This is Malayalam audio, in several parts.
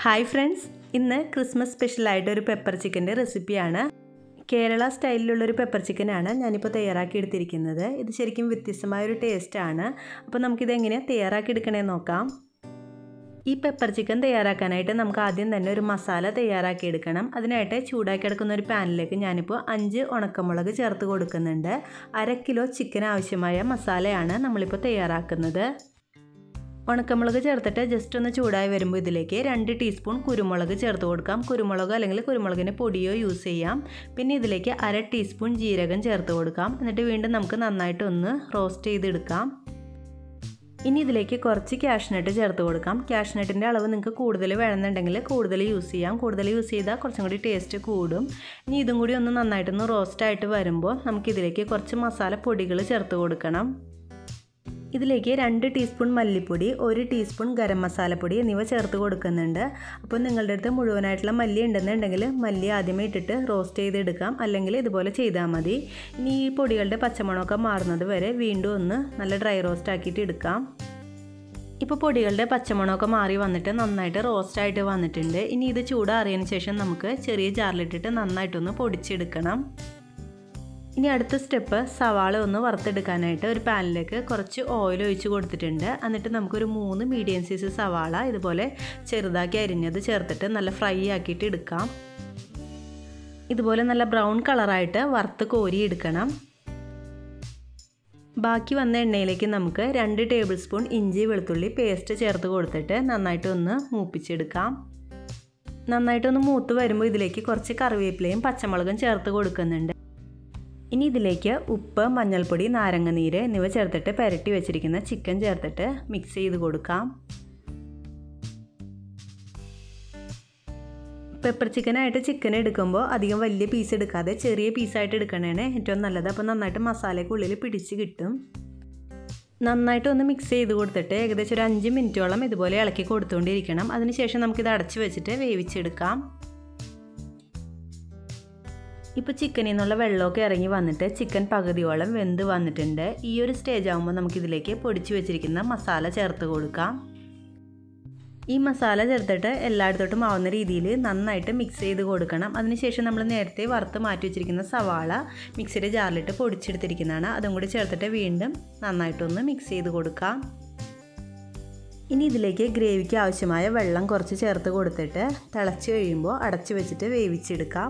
ഹായ് ഫ്രണ്ട്സ് ഇന്ന് ക്രിസ്മസ് സ്പെഷ്യലായിട്ട് ഒരു പെപ്പർ ചിക്കൻ്റെ റെസിപ്പിയാണ് കേരള സ്റ്റൈലിലുള്ളൊരു പെപ്പർ ചിക്കനാണ് ഞാനിപ്പോൾ തയ്യാറാക്കി എടുത്തിരിക്കുന്നത് ഇത് ശരിക്കും വ്യത്യസ്തമായൊരു ടേസ്റ്റാണ് അപ്പോൾ നമുക്കിത് എങ്ങനെയാണ് തയ്യാറാക്കി എടുക്കണേ നോക്കാം ഈ പെപ്പർ ചിക്കൻ തയ്യാറാക്കാനായിട്ട് നമുക്ക് ആദ്യം തന്നെ ഒരു മസാല തയ്യാറാക്കി എടുക്കണം അതിനായിട്ട് ചൂടാക്കി കിടക്കുന്ന ഒരു പാനിലേക്ക് ഞാനിപ്പോൾ അഞ്ച് ഉണക്കമുളക് ചേർത്ത് കൊടുക്കുന്നുണ്ട് അര കിലോ ചിക്കൻ ആവശ്യമായ മസാലയാണ് നമ്മളിപ്പോൾ തയ്യാറാക്കുന്നത് ഉണക്കമുളക് ചേർത്തിട്ട് ജസ്റ്റ് ഒന്ന് ചൂടായി വരുമ്പോൾ ഇതിലേക്ക് രണ്ട് ടീസ്പൂൺ കുരുമുളക് ചേർത്ത് കൊടുക്കാം കുരുമുളക് അല്ലെങ്കിൽ കുരുമുളകിൻ്റെ പൊടിയോ യൂസ് ചെയ്യാം പിന്നെ ഇതിലേക്ക് അര ടീസ്പൂൺ ജീരകം ചേർത്ത് കൊടുക്കാം എന്നിട്ട് വീണ്ടും നമുക്ക് നന്നായിട്ട് ഒന്ന് റോസ്റ്റ് ചെയ്തെടുക്കാം ഇനി ഇതിലേക്ക് കുറച്ച് ക്യാഷ്നട്ട് ചേർത്ത് കൊടുക്കാം ക്യാഷ്നട്ടിൻ്റെ അളവ് നിങ്ങൾക്ക് കൂടുതൽ വേണമെന്നുണ്ടെങ്കിൽ കൂടുതൽ യൂസ് ചെയ്യാം കൂടുതൽ യൂസ് ചെയ്താൽ കുറച്ചും കൂടി ടേസ്റ്റ് കൂടും ഇനി ഇതും കൂടി ഒന്ന് നന്നായിട്ടൊന്ന് റോസ്റ്റ് ആയിട്ട് വരുമ്പോൾ നമുക്കിതിലേക്ക് കുറച്ച് മസാല പൊടികൾ ചേർത്ത് കൊടുക്കണം ഇതിലേക്ക് രണ്ട് ടീസ്പൂൺ മല്ലിപ്പൊടി ഒരു ടീസ്പൂൺ ഗരം മസാലപ്പൊടി എന്നിവ ചേർത്ത് കൊടുക്കുന്നുണ്ട് അപ്പോൾ നിങ്ങളുടെ അടുത്ത് മുഴുവനായിട്ടുള്ള മല്ലി ഉണ്ടെന്നുണ്ടെങ്കിൽ മല്ലി ആദ്യമേ ഇട്ടിട്ട് റോസ്റ്റ് ചെയ്തെടുക്കാം അല്ലെങ്കിൽ ഇതുപോലെ ചെയ്താൽ മതി ഇനി ഈ പൊടികളുടെ പച്ചമണമൊക്കെ മാറുന്നത് വരെ വീണ്ടും ഒന്ന് നല്ല ഡ്രൈ റോസ്റ്റ് ആക്കിയിട്ട് എടുക്കാം ഇപ്പോൾ പൊടികളുടെ പച്ചമണമൊക്കെ മാറി വന്നിട്ട് നന്നായിട്ട് റോസ്റ്റായിട്ട് വന്നിട്ടുണ്ട് ഇനി ഇത് ചൂടാറിയതിന് ശേഷം നമുക്ക് ചെറിയ ജാറിലിട്ടിട്ട് നന്നായിട്ടൊന്ന് പൊടിച്ചെടുക്കണം ഇനി അടുത്ത സ്റ്റെപ്പ് സവാള ഒന്ന് വറുത്തെടുക്കാനായിട്ട് ഒരു പാനിലേക്ക് കുറച്ച് ഓയിൽ ഒഴിച്ച് കൊടുത്തിട്ടുണ്ട് എന്നിട്ട് നമുക്കൊരു മൂന്ന് മീഡിയം സൈസ് സവാള ഇതുപോലെ ചെറുതാക്കി അരിഞ്ഞത് ചേർത്തിട്ട് നല്ല ഫ്രൈ ആക്കിയിട്ട് എടുക്കാം ഇതുപോലെ നല്ല ബ്രൗൺ കളറായിട്ട് വറുത്ത് കോരി എടുക്കണം ബാക്കി വന്ന എണ്ണയിലേക്ക് നമുക്ക് രണ്ട് ടേബിൾ സ്പൂൺ ഇഞ്ചി വെളുത്തുള്ളി പേസ്റ്റ് ചേർത്ത് കൊടുത്തിട്ട് നന്നായിട്ടൊന്ന് മൂപ്പിച്ചെടുക്കാം നന്നായിട്ടൊന്ന് മൂത്ത് വരുമ്പോൾ ഇതിലേക്ക് കുറച്ച് കറിവേപ്പിലയും പച്ചമുളകും ചേർത്ത് കൊടുക്കുന്നുണ്ട് ഇനി ഇതിലേക്ക് ഉപ്പ് മഞ്ഞൾപ്പൊടി നാരങ്ങനീര് എന്നിവ ചേർത്തിട്ട് പുരട്ടി വെച്ചിരിക്കുന്ന ചിക്കൻ ചേർത്തിട്ട് മിക്സ് ചെയ്ത് കൊടുക്കാം പെപ്പർ ചിക്കനായിട്ട് ചിക്കൻ എടുക്കുമ്പോൾ അധികം വലിയ പീസ് എടുക്കാതെ ചെറിയ പീസായിട്ട് എടുക്കണതാണ് ഏറ്റവും നല്ലത് അപ്പോൾ നന്നായിട്ട് മസാലയ്ക്കുള്ളിൽ പിടിച്ച് കിട്ടും നന്നായിട്ട് ഒന്ന് മിക്സ് ചെയ്ത് കൊടുത്തിട്ട് ഏകദേശം ഒരു അഞ്ച് മിനിറ്റോളം ഇതുപോലെ ഇളക്കി കൊടുത്തുകൊണ്ടിരിക്കണം അതിനുശേഷം നമുക്കിത് അടച്ച് വെച്ചിട്ട് വേവിച്ചെടുക്കാം ഇപ്പോൾ ചിക്കനിൽ നിന്നുള്ള വെള്ളമൊക്കെ ഇറങ്ങി വന്നിട്ട് ചിക്കൻ പകുതിയോളം വെന്ത് വന്നിട്ടുണ്ട് ഈ ഒരു സ്റ്റേജ് ആകുമ്പോൾ നമുക്കിതിലേക്ക് പൊടിച്ചു വെച്ചിരിക്കുന്ന മസാല ചേർത്ത് കൊടുക്കാം ഈ മസാല ചേർത്തിട്ട് എല്ലായിടത്തോട്ടും ആവുന്ന രീതിയിൽ നന്നായിട്ട് മിക്സ് ചെയ്ത് കൊടുക്കണം അതിനുശേഷം നമ്മൾ നേരത്തെ വറുത്ത് മാറ്റി വെച്ചിരിക്കുന്ന സവാള മിക്സിയുടെ ജാറിലിട്ട് പൊടിച്ചെടുത്തിരിക്കുന്നതാണ് അതും കൂടി ചേർത്തിട്ട് വീണ്ടും നന്നായിട്ടൊന്ന് മിക്സ് ചെയ്ത് കൊടുക്കാം ഇനി ഇതിലേക്ക് ഗ്രേവിക്ക് ആവശ്യമായ വെള്ളം കുറച്ച് ചേർത്ത് കൊടുത്തിട്ട് തിളച്ച് കഴിയുമ്പോൾ അടച്ചു വെച്ചിട്ട് വേവിച്ചെടുക്കാം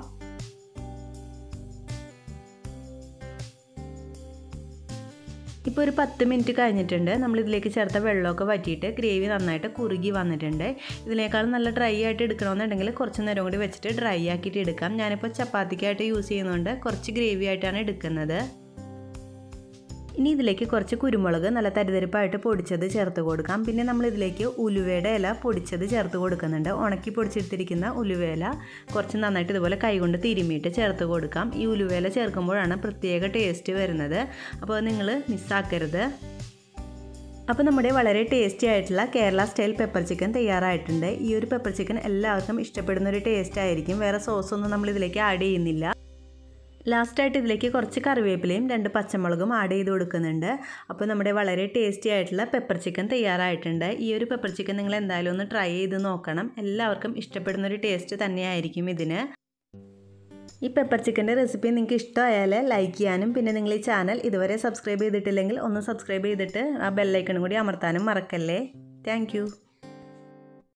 ഇപ്പോൾ ഒരു പത്ത് മിനിറ്റ് കഴിഞ്ഞിട്ടുണ്ട് നമ്മൾ ഇതിലേക്ക് ചേർത്ത വെള്ളമൊക്കെ വറ്റിയിട്ട് ഗ്രേവി നന്നായിട്ട് കുറുകി വന്നിട്ടുണ്ട് ഇതിനേക്കാളും നല്ല ഡ്രൈ ആയിട്ട് എടുക്കണമെന്നുണ്ടെങ്കിൽ കുറച്ച് നേരം കൂടി വെച്ചിട്ട് ഡ്രൈ ആക്കിയിട്ട് എടുക്കാം ഞാനിപ്പോൾ ചപ്പാത്തിക്കായിട്ട് യൂസ് ചെയ്യുന്നതുകൊണ്ട് കുറച്ച് ഗ്രേവി ആയിട്ടാണ് എടുക്കുന്നത് ഇനി ഇതിലേക്ക് കുറച്ച് കുരുമുളക് നല്ല തരിതരിപ്പായിട്ട് പൊടിച്ചത് ചേർത്ത് കൊടുക്കാം പിന്നെ നമ്മൾ ഇതിലേക്ക് ഉലുവയുടെ ഇല പൊടിച്ചത് ചേർത്ത് കൊടുക്കുന്നുണ്ട് ഉണക്കി പൊടിച്ചെടുത്തിരിക്കുന്ന ഉലുവേല കുറച്ച് നന്നായിട്ട് ഇതുപോലെ കൈകൊണ്ട് തിരുമിയിട്ട് ചേർത്ത് കൊടുക്കാം ഈ ഉലുവേല ചേർക്കുമ്പോഴാണ് പ്രത്യേക ടേസ്റ്റ് വരുന്നത് അപ്പോൾ നിങ്ങൾ മിസ്സാക്കരുത് അപ്പോൾ നമ്മുടെ വളരെ ടേസ്റ്റി ആയിട്ടുള്ള കേരള സ്റ്റൈൽ പെപ്പർ ചിക്കൻ തയ്യാറായിട്ടുണ്ട് ഈ ഒരു പെപ്പർ ചിക്കൻ എല്ലാവർക്കും ഇഷ്ടപ്പെടുന്ന ഒരു ടേസ്റ്റ് ആയിരിക്കും വേറെ സോസൊന്നും നമ്മൾ ഇതിലേക്ക് ആഡ് ചെയ്യുന്നില്ല ലാസ്റ്റായിട്ട് ഇതിലേക്ക് കുറച്ച് കറിവേപ്പിലയും രണ്ട് പച്ചമുളകും ആഡ് ചെയ്ത് കൊടുക്കുന്നുണ്ട് അപ്പോൾ നമ്മുടെ വളരെ ടേസ്റ്റി ആയിട്ടുള്ള പെപ്പർ ചിക്കൻ തയ്യാറായിട്ടുണ്ട് ഈ ഒരു പെപ്പർ ചിക്കൻ നിങ്ങൾ എന്തായാലും ഒന്ന് ട്രൈ ചെയ്ത് നോക്കണം എല്ലാവർക്കും ഇഷ്ടപ്പെടുന്ന ഒരു ടേസ്റ്റ് തന്നെയായിരിക്കും ഇതിന് ഈ പെപ്പർ ചിക്കൻ്റെ റെസിപ്പി നിങ്ങൾക്ക് ഇഷ്ടമായാൽ ലൈക്ക് ചെയ്യാനും പിന്നെ നിങ്ങൾ ഈ ചാനൽ ഇതുവരെ സബ്സ്ക്രൈബ് ചെയ്തിട്ടില്ലെങ്കിൽ ഒന്ന് സബ്സ്ക്രൈബ് ചെയ്തിട്ട് ആ ബെല്ലൈക്കണും കൂടി അമർത്താനും മറക്കല്ലേ താങ്ക്